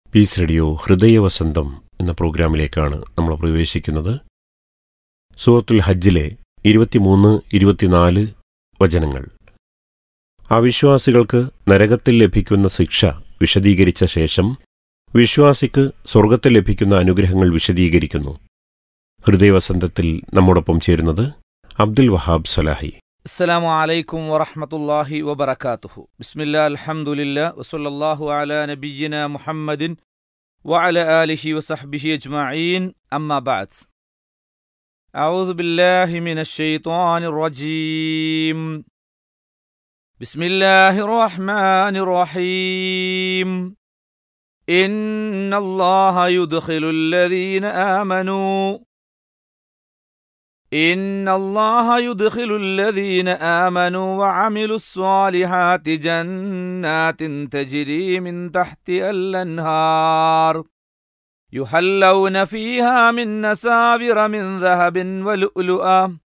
piece radio ഹൃദയവസന്തം എന്ന പ്രോഗ്രാമിലേക്കാണ് നമ്മൾ പ്രവേശിക്കുന്നത് സൂറത്തുൽ ഹജ്ജിലെ ഇരുപത്തിമൂന്ന് ഇരുപത്തിനാല് വചനങ്ങൾ അവിശ്വാസികൾക്ക് നരകത്തിൽ ലഭിക്കുന്ന ശിക്ഷ വിശദീകരിച്ച ശേഷം വിശ്വാസിക്ക് സ്വർഗത്തിൽ ലഭിക്കുന്ന അനുഗ്രഹങ്ങൾ വിശദീകരിക്കുന്നു ഹൃദയവസന്തത്തിൽ നമ്മോടൊപ്പം ചേരുന്നത് അബ്ദുൽ വഹാബ് സലാഹി السلام عليكم ورحمة الله وبركاته بسم الله الحمد لله وصلى الله على نبينا محمد وعلى آله وصحبه أجمعين أما بعد أعوذ بالله من الشيطان الرجيم بسم الله الرحمن الرحيم إن الله يدخل الذين آمنوا إن الله يدخل الذين آمنوا وعملوا الصالحات جنات تجري من تحتها الأنهار يحلون فيها من نسابر من ذهب ولؤلؤا